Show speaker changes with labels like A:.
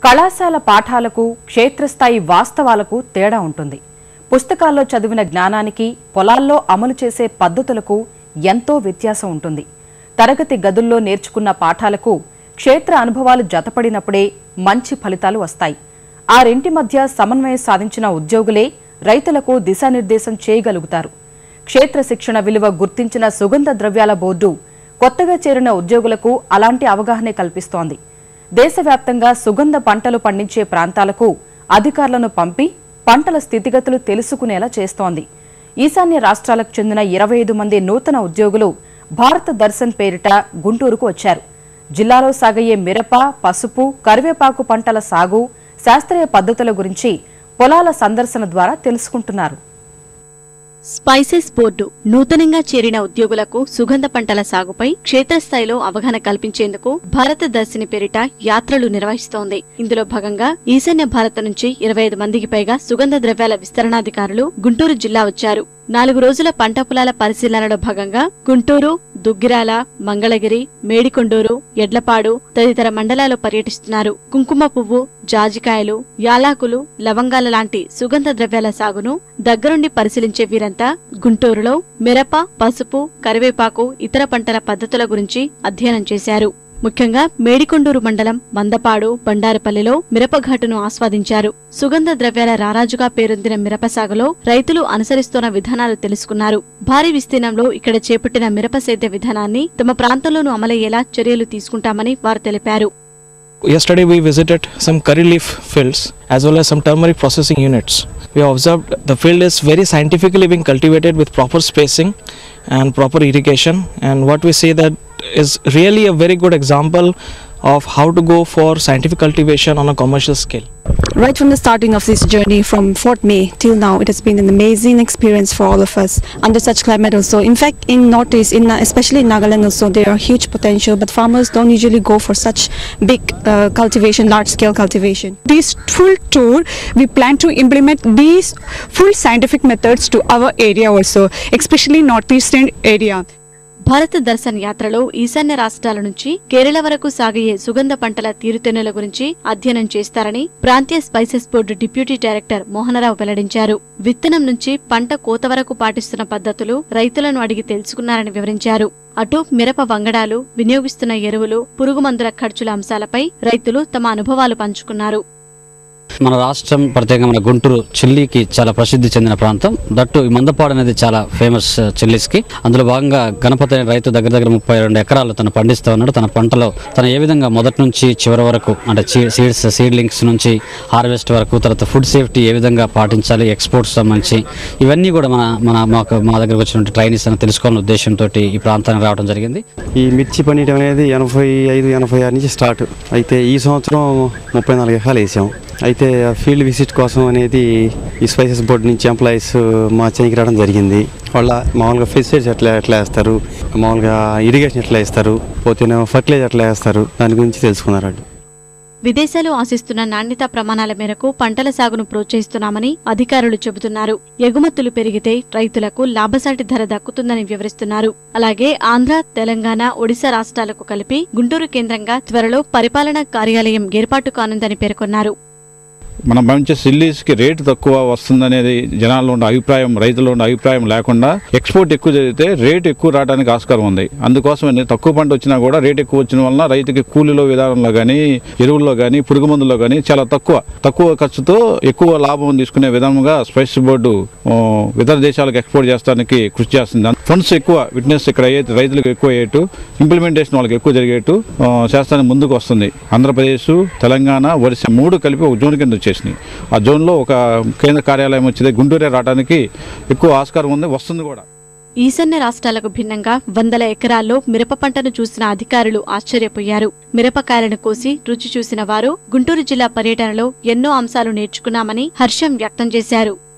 A: కళాశాల పాఠాలకు క్షేత్రస్థాయి వాస్తవాలకు తేడా ఉంటుంది పుస్తకాల్లో చదివిన జ్ఞానానికి పొలాల్లో అమలు చేసే పద్ధతులకు ఎంతో వ్యత్యాసం ఉంటుంది తరగతి గదుల్లో నేర్చుకున్న పాఠాలకు క్షేత్ర అనుభవాలు జతపడినప్పుడే మంచి ఫలితాలు వస్తాయి ఆ రెంటి మధ్య సమన్వయం సాధించిన ఉద్యోగులే రైతులకు దిశానిర్దేశం చేయగలుగుతారు క్షేత్ర శిక్షణ విలువ గుర్తించిన సుగంధ ద్రవ్యాల బోర్డు కొత్తగా చేరిన ఉద్యోగులకు అలాంటి అవగాహనే కల్పిస్తోంది దేశవ్యాప్తంగా సుగంధ పంటలు పండించే ప్రాంతాలకు అధికారులను పంపి పంటల స్థితిగతులు తెలుసుకునేలా చేస్తోంది ఈశాన్య రాష్ట్రాలకు చెందిన ఇరవై ఐదు మంది నూతన ఉద్యోగులు భారత దర్శన్ పేరిట గుంటూరుకు వచ్చారు జిల్లాలో సాగయ్యే మిరప పసుపు కరివేపాకు పంటల సాగు శాస్త్రీయ పద్ధతుల గురించి పొలాల సందర్శన ద్వారా తెలుసుకుంటున్నారు
B: స్పైసెస్ బోర్డు నూతనంగా చేరిన ఉద్యోగులకు సుగంధ పంటల సాగుపై క్షేత్రస్థాయిలో అవగాహన కల్పించేందుకు భారత దర్శిని పేరిట యాత్రలు నిర్వహిస్తోంది ఇందులో భాగంగా ఈశాన్య భారత నుంచి ఇరవై ఐదు మందికి పైగా సుగంధ ద్రవ్యాల విస్తరణాధికారులు గుంటూరు జిల్లా వచ్చారు నాలుగు రోజుల పంట పొలాల పరిశీలనలో భాగంగా గుంటూరు దుగ్గిరాల మంగళగిరి మేడికొండూరు ఎడ్లపాడు తదితర మండలాల్లో పర్యటిస్తున్నారు కుంకుమ పువ్వు జాజికాయలు యాలాకులు లవంగాల లాంటి సుగంధ ద్రవ్యాల సాగును దగ్గరుండి పరిశీలించే వీరంతా గుంటూరులో మిరప పసుపు కరివేపాకు ఇతర పంటల పద్ధతుల గురించి అధ్యయనం చేశారు ముఖ్యంగా మేడికొండూరు మండలం మందపాడు బండారపల్లిలో మిరపఘాటును ఆస్వాదించారు సుగంధ ద్రవ్యాల రారాజుగా పేరొందిన మిరప సాగులో రైతులు అనుసరిస్తున్న విధానాలు తెలుసుకున్నారు భారీ విస్తీర్ణంలో ఇక్కడ చేపట్టిన మిరప సేద్య విధానాన్ని తమ ప్రాంతంలోనూ అమలయ్యేలా చర్యలు తీసుకుంటామని వారు తెలిపారు
C: Yesterday we visited some curry leaf fields as well as some turmeric processing units. We have observed the field is very scientifically being cultivated with proper spacing and proper irrigation and what we see that is really a very good example of how to go for scientific cultivation on a commercial scale.
D: Right from the starting of this journey from 4th May till now, it has been an amazing experience for all of us under such climate also. In fact, in Northeast, in, especially in Nagaland also, there are huge potential, but farmers don't usually go for such big uh, cultivation, large scale cultivation.
E: this full tour we plan to implement these full scientific methods to our area also especially northeastern area
B: భారత దర్శన్ యాత్రలో ఈశాన్య రాష్ట్రాల నుంచి కేరళ వరకు సాగయ్యే సుగంధ పంటల తీరుతెన్నుల గురించి అధ్యయనం చేస్తారని ప్రాంతీయ spices board deputy director Mohanarao వెల్లడించారు విత్తనం నుంచి పంట కోత వరకు పాటిస్తున్న పద్ధతులు రైతులను అడిగి తెలుసుకున్నారని వివరించారు అటు మిరప వంగడాలు వినియోగిస్తున్న ఎరువులు పురుగుమందుల ఖర్చుల అంశాలపై రైతులు తమ అనుభవాలు పంచుకున్నారు
F: మన రాష్ట్రం ప్రత్యేకంగా మన గుంటూరు చిల్లీకి చాలా ప్రసిద్ధి చెందిన ప్రాంతం దట్టు ఈ మందపాడు అనేది చాలా ఫేమస్ చిల్లీస్కి అందులో భాగంగా గణపతి అనే రైతు దగ్గర దగ్గర ముప్పై రెండు ఎకరాలు తను పండిస్తూ ఉన్నాడు తన పంటలో తను ఏ విధంగా మొదటి నుంచి చివరి వరకు అంటే సీడ్స్ సీడ్లింగ్స్ నుంచి హార్వెస్ట్ వరకు తర్వాత ఫుడ్ సేఫ్టీ ఏ విధంగా పాటించాలి ఎక్స్పోర్ట్స్ సంబంధించి ఇవన్నీ కూడా మన మన మాకు మా దగ్గరకు వచ్చినటువంటి ట్రైనీస్ అని తెలుసుకోవాలనే ఉద్దేశంతో ఈ ప్రాంతానికి రావడం జరిగింది
G: ఈ మిర్చి పండియడం అనేది ఎనభై ఐదు ఎనభై ఆరు నుంచి స్టార్ట్ అయితే ఈ సంవత్సరం ముప్పై నాలుగు ఎకరాలు వేసాం అయితే ఆ ఫీల్డ్ విజిట్ కోసం అనేది ఈ స్పైసెస్ బోర్డు నుంచి ఎంప్లాయీస్ మా చేయికి రావడం జరిగింది వాళ్ళ మామూలుగా ఫెసిలిటీస్ ఎట్లా ఎట్లా వేస్తారు మామూలుగా ఇరిగేషన్ ఎట్లా వేస్తారు పోతేనే ఫర్టిలైజర్ ఎట్లా వేస్తారు దాని గురించి తెలుసుకున్నారు వాళ్ళు
B: విదేశాలు ఆశిస్తున్న నాణ్యతా ప్రమాణాల మేరకు పంటల సాగును ప్రోత్సహిస్తున్నామని అధికారులు చెబుతున్నారు ఎగుమతులు పెరిగితే రైతులకు లాభసాటి ధర దక్కుతుందని వివరిస్తున్నారు అలాగే ఆంధ్ర తెలంగాణ ఒడిశా రాష్ట్రాలకు కలిపి గుంటూరు కేంద్రంగా త్వరలో పరిపాలనా కార్యాలయం ఏర్పాటు కానుందని పేర్కొన్నారు
H: మనం పంపించే సిల్లీస్కి రేటు తక్కువ వస్తుందనేది జనాల్లో ఉన్న అభిప్రాయం రైతుల్లో ఉన్న అభిప్రాయం లేకుండా ఎక్స్పోర్ట్ ఎక్కువ జరిగితే రేటు ఎక్కువ రావడానికి ఆస్కారం ఉంది అందుకోసమని తక్కువ పంట వచ్చినా కూడా రేటు ఎక్కువ వచ్చిన వలన రైతుకి కూలీలో విధానంలో కానీ ఎరువుల్లో కానీ పురుగు మందుల్లో కానీ చాలా తక్కువ తక్కువ ఖర్చుతో ఎక్కువ లాభం తీసుకునే విధంగా స్పైస్ బోర్డు ఆ, ఇతర దేశాలకు ఎక్స్పోర్ట్ చేస్తానికి కృషి చేస్తుంది ఫండ్స్ ఎక్కువ విట్నెస్ ఇక్కడ అయ్యేట్టు రైతులకు ఎక్కువ అయ్యేట్టు ఇంప్లిమెంటేషన్ వాళ్ళకి ఎక్కువ జరిగేట్టు ఆ, చేస్తానికి ముందుకు వస్తుంది ఆంధ్రప్రదేశ్ తెలంగాణ ఒరిస్సా మూడు కలిపి ఒక జోన్ కింద వచ్చేసినాయి ఆ జోన్లో ఒక కేంద్ర కార్యాలయం వచ్చింది గుంటూరే రావడానికి ఎక్కువ ఆస్కారం ఉంది వస్తుంది కూడా
B: ఈశాన్య రాష్ట్రాలకు భిన్నంగా వందల ఎకరాల్లో మిరప పంటను చూసిన అధికారులు ఆశ్చర్యపోయారు మిరపకాయలను కోసి రుచి చూసిన వారు గుంటూరు జిల్లా పర్యటనలో ఎన్నో అంశాలు నేర్చుకున్నామని హర్షం వ్యక్తం చేశారు